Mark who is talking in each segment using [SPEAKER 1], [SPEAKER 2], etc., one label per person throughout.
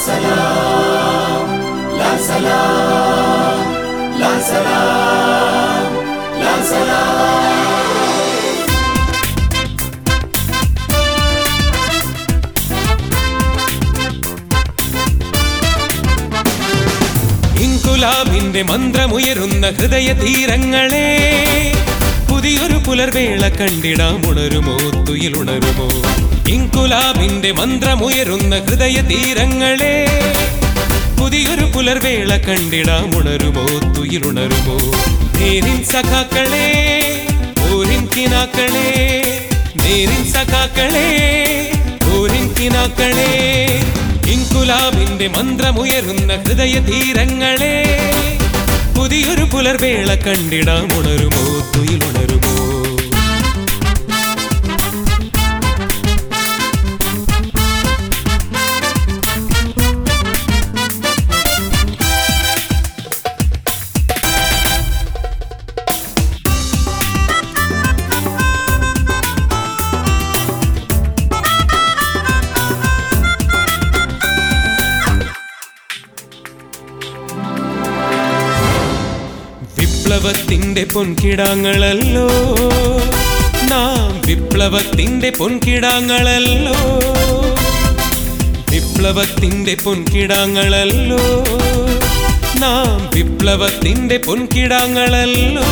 [SPEAKER 1] സലാം ലാ സലാം ലാ സലാം ലാ സലാം
[SPEAKER 2] ഇൻകുലാബിന്റെ മന്ത്രമുയരുന്ന ഹൃദയ തീരങ്ങളെ പുതിയൊരു പുലർവേള കണ്ടിടാം ഉണരുമോ തുയിലുണരുമോ ഇൻകുലാബിന്റെ മന്ത്രമുയരുന്ന ഹൃദയ തീരങ്ങളെ പുതിയൊരു പുലർവേള കണ്ടിടാം ഉണരുമോ തുയിലുണരുമോ നേരിൻ സഖാക്കളെ ഓരിൻ കിനാക്കളെ നേരിൻ സഖാക്കളെ ഓരിൻ കിനാക്കളെ ഇൻകുലാബിന്റെ മന്ത്രമുയരുന്ന ഹൃദയ തീരങ്ങളെ പുതിയൊരു പുലർവേള കണ്ടിടാം ഉണരുമോ തുയിലുണരുമോ വിപ്ലവത്തിന്റെ പൊൻകിടാങ്ങളല്ലോ നാം വിപ്ലവത്തിന്റെ പൊൻകിടാങ്ങളല്ലോ വിപ്ലവത്തിന്റെ പൊൻകിടാങ്ങളല്ലോ നാം വിപ്ലവത്തിന്റെ പൊൻകിടാങ്ങളല്ലോ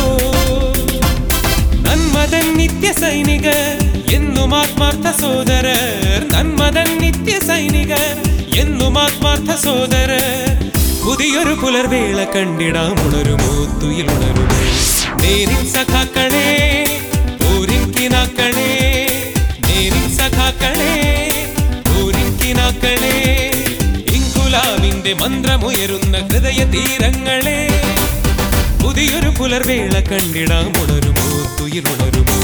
[SPEAKER 2] നന്മതൻ നിത്യ സൈനികർ എന്നും ആത്മാർത്ഥ സോദരർ നന്മതൻ നിത്യ സൈനികർ എന്നും ആത്മാർത്ഥ സോദരർ പുതിയൊരു പുലർവേള കണ്ടിടാം ഉണരുമോ തുയിലുണരുമോ നേരിൻ സഖാക്കളെ ഓരിൻ കിനാക്കളെ നേരിൻ സഖാക്കളെ ഓരിൻ കിനാക്കളെ ഇൻകുലാവിന്റെ മന്ത്രമുയരുന്ന ഹൃദയ തീരങ്ങളെ പുതിയൊരു പുലർവേള കണ്ടിടാം ഉണരുമോ തുയിലുണരുമോ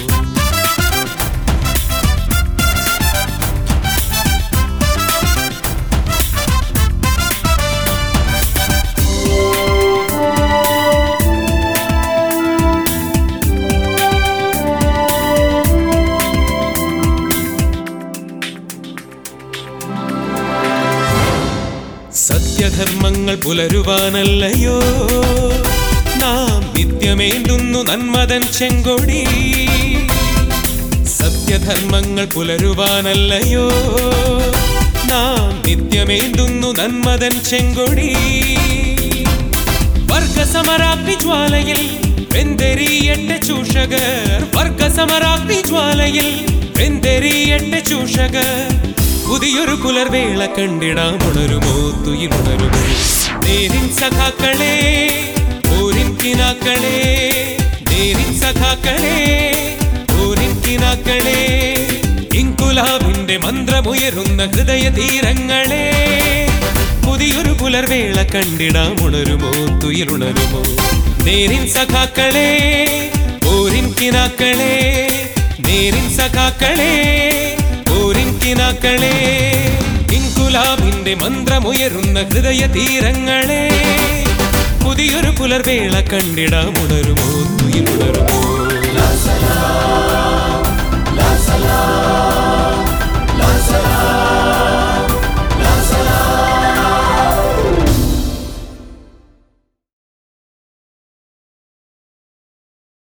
[SPEAKER 2] സത്യധർമ്മങ്ങൾ പുലരുവാനല്ലയോ നാം നിത്യമേന്തുന്നു നന്മതൻ ചെങ്കൊടി സത്യധർമ്മങ്ങൾ പുലരുവാനല്ലയോ നാം നിത്യമേന്തുന്നു നന്മതൻ ചെങ്കൊടി വർഗസമരാഗ്നി ജ്വാലയിൽ വെന്തെറിയട്ടെ ചൂഷകർ വർഗസമരാഗ്നി ജ്വാലയിൽ വെന്തെറിയട്ടെ ചൂഷകർ പുതിയൊരു പുലർവേള കണ്ടിടാം ഉണരുമോ തുയിലുണരുമോ നേരിൻ സഖാക്കളെ ഓരിൻ കിനാക്കളെ നേരിൻ സഖാക്കളെ ഓരിൻ കിനാക്കളെ ഇൻകുലാബിന്റെ മന്ത്രമുയരുന്ന ഹൃദയ തീരങ്ങളെ പുതിയൊരു പുലർവേള കണ്ടിടാം ഉണരുമോ തുയിലുണരുമോ നേരിൻ സഖാക്കളെ ഓരിൻ കിനാക്കളെ നേരിൻ സഖാക്കളെ ഓരിൻ കിനാക്കളെ ഇൻകുലാബിന്റെ മന്ത്രമുയരുന്ന ഹൃദയ തീരങ്ങളെ പുതിയൊരു പുലർവേള കണ്ടിടാം ഉണരുമോ തുയിലുണരുമോ